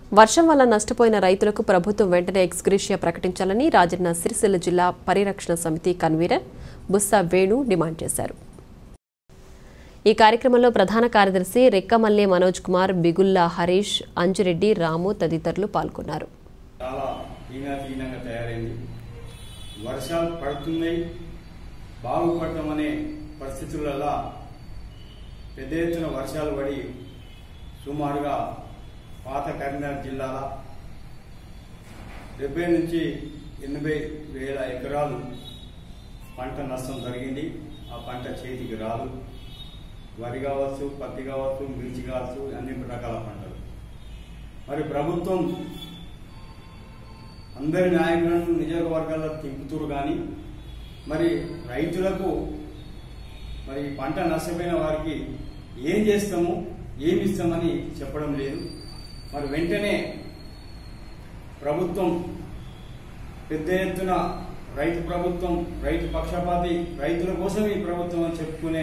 వర్షం వల్ల నష్టపోయిన రైతులకు ప్రభుత్వం వెంటనే ఎక్స్గ్రేషియా ప్రకటించాలని రాజన్న సిరిసిల్ల జిల్లా పరిరక్షణ సమితి కన్వీనర్ బుస్సా వేణు డిమాండ్ చేశారు ఈ కార్యక్రమంలో ప్రధాన కార్యదర్శి రెక్కమల్లె మనోజ్ కుమార్ బిగుల్లా హరీష్ అంజురెడ్డి రాము తదితరులు పాల్గొన్నారు చాలా హీనాహీనంగా తయారైంది వర్షాలు పడుతున్నాయి బాగుపడటం అనే పరిస్థితులలో పెద్ద ఎత్తున వర్షాలు పడి సుమారుగా పాత కరీంనగర్ జిల్లాల డెబ్బై నుంచి ఎనభై వేల ఎకరాలు పంట నష్టం జరిగింది ఆ పంట చేతికి రాదు వరి కావచ్చు పత్తి కావచ్చు మిర్చి కావచ్చు అన్ని రకాల పంటలు మరి ప్రభుత్వం అందరి నాయకులను నియోజకవర్గాల్లో తింపుతురు కానీ మరి రైతులకు మరి పంట నష్టపోయిన వారికి ఏం చేస్తాము ఏమి ఇస్తామని చెప్పడం లేదు మరి వెంటనే ప్రభుత్వం పెద్ద ఎత్తున రైతు ప్రభుత్వం రైతు పక్షపాతి రైతుల కోసం ఈ ప్రభుత్వం అని చెప్పుకునే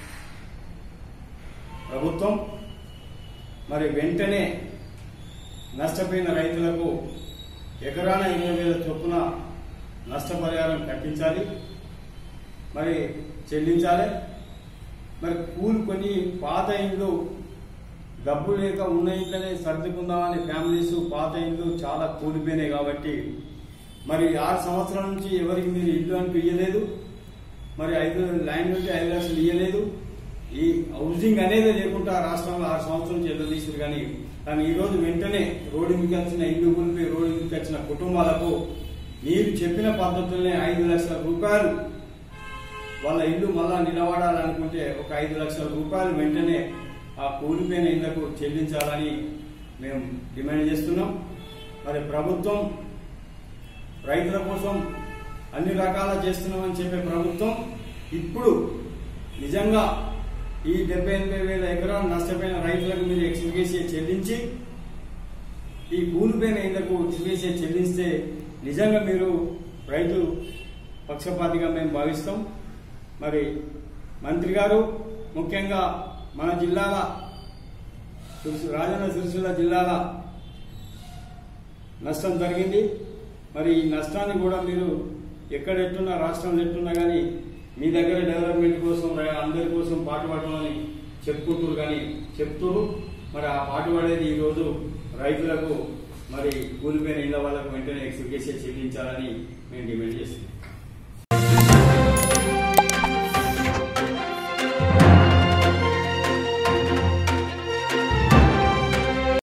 ప్రభుత్వం మరి వెంటనే నష్టపోయిన రైతులకు ఎకరాన ఇరవై వేల చొప్పున నష్టపరిహారం కట్టించాలి మరి చెల్లించాలి మరి కూలుకొని పాత ఇండ్లు డబ్బు లేక ఉన్న ఇంట్లోనే సర్దుకుందామని ఫ్యామిలీస్ పాత ఇండ్లు చాలా కూలిపోయినాయి కాబట్టి మరి ఆరు సంవత్సరాల నుంచి ఎవరికి మీరు ఇల్లు అంటూ ఇయ్యలేదు మరి ఐదు ల్యాండ్ నుండి ఐదు లక్షలు ఇయ్యలేదు ఈ హౌసింగ్ అనేది లేకుండా రాష్ట్రంలో ఆరు సంవత్సరాల నుంచి ఎదురు తీసారు కానీ కానీ ఈ రోజు వెంటనే రోడ్డు మీకు వచ్చిన ఇల్లు కూలిపోయి రోడ్డు మీకు వచ్చిన కుటుంబాలకు మీరు చెప్పిన పద్ధతుల్నే ఐదు లక్షల రూపాయలు వాళ్ళ ఇల్లు మళ్ళా నిలబడాలనుకుంటే ఒక ఐదు లక్షల రూపాయలు వెంటనే ఆ కూలిపోయిన ఇళ్లకు చెల్లించాలని మేము డిమాండ్ చేస్తున్నాం మరి ప్రభుత్వం రైతుల కోసం అన్ని రకాల చేస్తున్నామని చెప్పే ప్రభుత్వం ఇప్పుడు నిజంగా ఈ డెబ్బై ఎనభై వేల ఎకరాలు నష్టపోయిన రైతులకు మీరు ఎక్స్గ్రేషియా చెల్లించి ఈ కూలిపోయిన ఇళ్లకు ఎక్స్గ్రేషియా చెల్లిస్తే నిజంగా మీరు రైతు పక్షపాతిగా మేము భావిస్తాం మరి మంత్రి గారు ముఖ్యంగా మన జిల్లాల సిరిసి- రాజన్న సిరిసిల్ల జిల్లాల నష్టం జరిగింది మరి ఈ నష్టాన్ని కూడా మీరు ఎక్కడ ఎట్టున్నా రాష్ట్రంలో ఎట్టున్నా కానీ మీ దగ్గర డెవలప్మెంట్ కోసం ర- అందరి కోసం పాటుపడమని చెప్పుకుంటారు కానీ చెప్తున్నారు మరి ఆ పాటుపడేది ఈరోజు రైతులకు మరి కూలిపోయిన ఇళ్ల వాళ్ళకు వెంటనే ఎక్స్గ్రేషియా చెల్లించాలని మేము డిమాండ్ చేస్తున్నాం